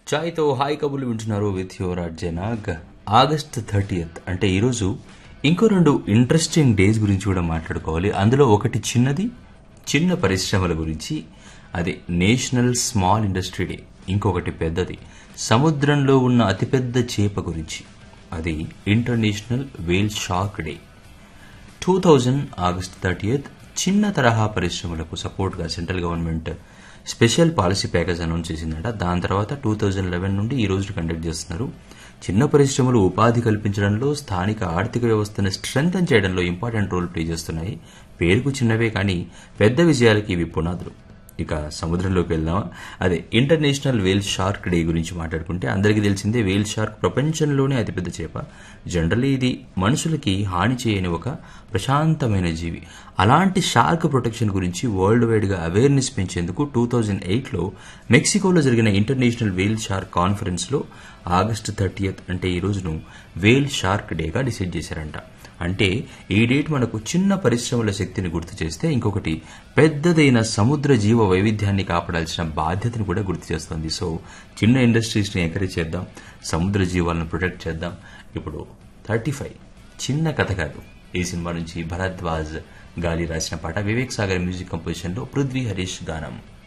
చాయ్తో hi కబుర్లు వింటున్నారు with your అర్జనాగ్ ఆగస్ట్ థర్టీయత్ అంటే ఈరోజు ఇంకో రెండు ఇంట్రెస్టింగ్ డేస్ గురించి కూడా మాట్లాడుకోవాలి అందులో ఒకటి చిన్నది చిన్న పరిశ్రమల గురించి అది నేషనల్ స్మాల్ ఇండస్ట్రీ డే ఇంకొకటి పెద్దది సముద్రంలో ఉన్న అతిపెద్ద చేప గురించి అది international whale shark day two thousand August thirtieth చిన్న తరహా పరిశ్రమలకు సపోర్ట్గా central government special policy package announce చేసిందట దాని తర్వాత టూ థౌజండ్ లెవెన్ నుండి ఈ రోజు కండక్ట్ చేస్తున్నారు చిన్న పరిశ్రమలు ఉపాధి కల్పించడంలో స్థానిక ఆర్థిక వ్యవస్థను స్ట్రెంగ్తన్ చేయడంలో ఇంపార్టెంట్ రోల్ ప్లే చేస్తున్నాయి పేరుకు చిన్నవే కానీ పెద్ద విజయాలకి ఇవి పునాదులు ఇక సముద్రంలోకి వెళ్దామా అదే ఇంటర్నేషనల్ వేల్ షార్క్ డే గురించి మాట్లాడుకుంటే అందరికీ తెలిసిందే వేల్ షార్క్ ప్రపంచంలోనే అతిపెద్ద చేప జనరల్లీ ఇది మనుషులకి హాని చేయని ఒక ప్రశాంతమైన జీవి అలాంటి షార్క్ ప్రొటెక్షన్ గురించి వరల్డ్ వైడ్గా అవేర్నెస్ పెంచేందుకు టూ థౌజండ్ ఎయిట్లో మెక్సికోలో జరిగిన ఇంటర్నేషనల్ వేల్ షార్క్ కాన్ఫరెన్స్లో ఆగస్టు థర్టీయత్ అంటే ఈ రోజును వేల్ షార్క్ డేగా డిసైడ్ చేశారంట అంటే ఈ డేట్ మనకు చిన్న పరిశ్రమల శక్తిని గుర్తు చేస్తే ఇంకొకటి పెద్దదైన సముద్ర జీవ వైవిధ్యాన్ని కాపాడాల్సిన బాధ్యతను కూడా గుర్తు చేస్తుంది సో చిన్న ఇండస్ట్రీస్ని ఎంకరేజ్ చేద్దాం సముద్ర జీవాలను ప్రొటెక్ట్ చేద్దాం ఇప్పుడు థర్టీ ఫైవ్ చిన్న కథ కాదు ఈ సినిమా నుంచి భరద్వాజ్ గాలి రాసిన పాట వివేక్ సాగర్ మ్యూజిక్ కంపోజిషన్లో పృథ్వీ హరీష్ గానం